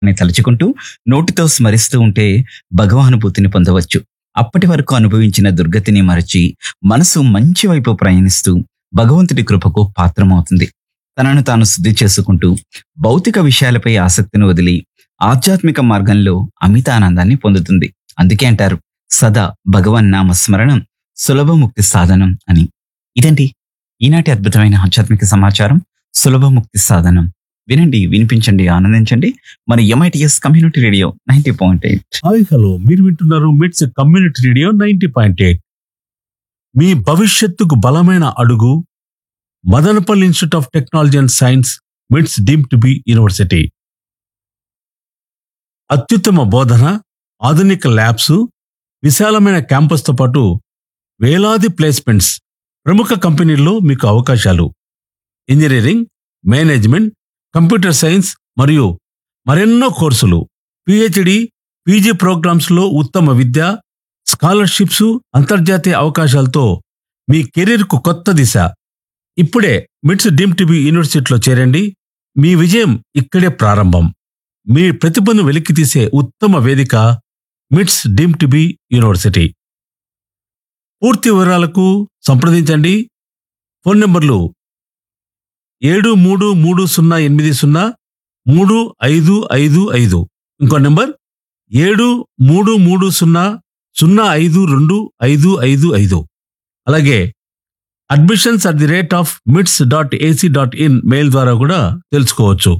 అని తలుచుకుంటూ నోటితో స్మరిస్తూ ఉంటే భగవానుభూతిని పొందవచ్చు అప్పటి వరకు అనుభవించిన దుర్గతిని మరచి మనసు మంచి వైపు ప్రయాణిస్తూ భగవంతుడి కృపకు పాత్రమవుతుంది తనను తాను శుద్ధి చేసుకుంటూ భౌతిక విషయాలపై ఆసక్తిని వదిలి ఆధ్యాత్మిక మార్గంలో అమిత ఆనందాన్ని పొందుతుంది అందుకే అంటారు సదా భగవన్ నామ స్మరణం సులభముక్తి సాధనం అని ఇదండి ఈనాటి అద్భుతమైన ఆధ్యాత్మిక సమాచారం సులభముక్తి సాధనం వినండి వినిపించండి ఆనందించండి మన MITS community radio ninety point eight hi hello మీరు వింటున్నారు MITS community radio ninety point eight మీ భవిష్యత్తుకు బలమైన అడుగు Madanapalle institute of technology and science MITS deem to be university అత్యుత్తమ బోధన ఆధునిక ల్యాబ్స్ విశాలమైన క్యాంపస్తో పాటు వేలాది ప్లేస్మెంట్స్ ప్రముఖ కంపెనీల్లో మీకు అవకాశాలు ఇంజనీరింగ్ మేనేజ్మెంట్ కంప్యూటర్ సైన్స్ మరియు మరెన్నో కోర్సులు పిహెచ్డి పీజీ ప్రోగ్రామ్స్ లో ఉత్తమ విద్య స్కాలర్షిప్స్ అంతర్జాతీయ అవకాశాలతో మీ కెరీర్ కు కొత్త దిశ ఇప్పుడే మిట్స్ డీమ్ టీవీ యూనివర్సిటీలో చేరండి మీ విజయం ఇక్కడే ప్రారంభం మీ ప్రతిభను వెలికితీసే ఉత్తమ వేదిక మిట్స్ డీమ్ టీవీ యూనివర్సిటీ పూర్తి వివరాలకు సంప్రదించండి ఫోన్ నంబర్లు ఏడు మూడు మూడు సున్నా ఎనిమిది సున్నా మూడు ఐదు ఐదు ఐదు ఇంకో నెంబర్ ఏడు మూడు మూడు సున్నా సున్నా ఐదు రెండు ఐదు ఐదు ఐదు అలాగే admissions at the rate of MITS dot AC dot in mail ద్వారా కూడా తెలుసుకోవచ్చు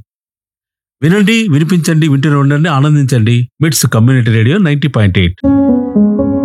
వినండి వినిపించండి వింటూనే ఉండండి ఆనందించండి MITS community radio ninety point eight